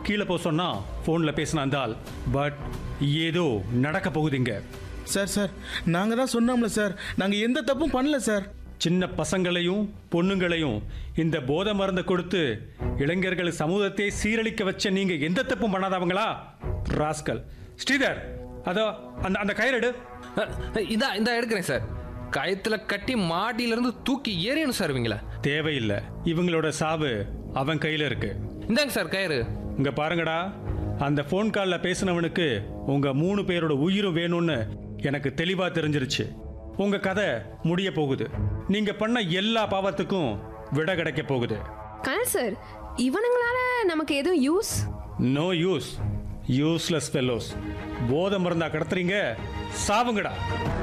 கீழே போக சொன்னா ஃபோன்ல பேசின அந்த ஆள் பட் ஏதோ நடக்க போகுதுங்க சார் சார் நாங்கள் தான் சொன்னோம்ல சார் நாங்கள் எந்த தப்பும் பண்ணல சார் சின்ன பசங்களையும் பொண்ணுங்களையும் இந்த போதை மருந்தை கொடுத்து இளைஞர்கள் சமூகத்தை சீரழிக்க வச்ச நீங்க எந்த தப்பும் பண்ணாதவங்களா ராஸ்கல் ஸ்ரீதர் அதோ அந்த அந்த கயிறெடு அஹ், இதா இந்த எடுக்கிறேன் சார் கயத்துல கட்டி மாடியில இருந்து தூக்கி ஏறியணும் சார் இவங்கள தேவையில்லை இவங்களோட சாவு அவன் கையில இருக்கு இந்தாங்க சார் கயிறு இங்க பாருங்கடா அந்த ஃபோன் காலில் பேசினவனுக்கு உங்க மூணு பேரோட உயிரும் வேணும்னு எனக்கு தெளிவா தெரிஞ்சிருச்சு உங்க கதை முடிய போகுது நீங்க பண்ண எல்லா பாவத்துக்கும் விட கிடைக்க போகுது கனல் சார் இவனுங்களால நமக்கு எதுவும் use no use useless fellows போதை மருந்தா கடத்துறீங்க சாவுங்கடா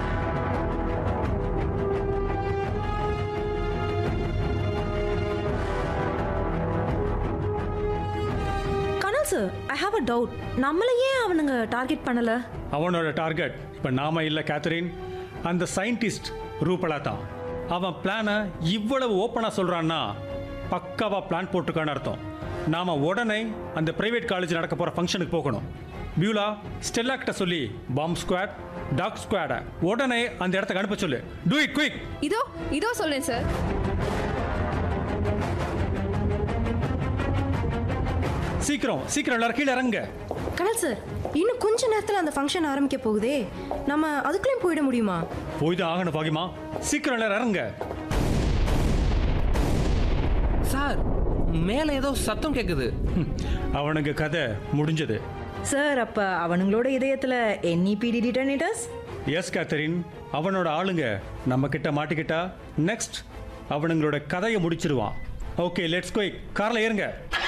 கனல் sir I have a doubt நம்மள ஏன் அவனுங்க டார்கெட் பண்ணல அவனோட டார்கெட் இப்போ நாம இல்லை கேத்தரின் அந்த சயின்டிஸ்ட் ரூபலா தான் அவன் பிளானை இவ்வளவு ஓப்பனாக சொல்கிறான்னா பக்காவா பிளான் போட்டிருக்கான்னு அர்த்தம் நாம உடனே அந்த பிரைவேட் காலேஜ் நடக்க போகிற ஃபங்க்ஷனுக்கு போகணும் பியூலா ஸ்டெல்லா கிட்ட சொல்லி பாம் ஸ்குவாட் டாக் ஸ்குவாடை உடனே அந்த இடத்துக்கு அனுப்ப சொல்லு டூ இட் குயிக் இதோ இதோ சொல்றேன் சார் சீக்கிரம் சீக்கிரம் எல்லாரும் கீழே இறங்குங்க கனல் சார் இன்னும் கொஞ்ச நேரத்தில் அந்த ஃபங்க்ஷன் ஆரம்பிக்க போகுதே நம்ம அதுக்குள்ளேயும் போயிட முடியுமா போய் தான் ஆகணும் பாகிமா சீக்கிரம் எல்லாரும் இறங்குங்க சார் மேல ஏதோ சத்தம் கேக்குது ஹம், அவனுக்கு கதை முடிஞ்சது சார் அப்ப அவனுங்களோட இதயத்துல என்இபிடி டிட்டர்னேட்டர்ஸ் எஸ் கேத்தரின் அவனோட ஆளுங்க நம்ம கிட்ட மாட்டிக்கிட்டா நெக்ஸ்ட் அவனுங்களோட கதையை முடிச்சிருவான் ஓகே லெட்ஸ் கோய் கார்ல ஏறுங்க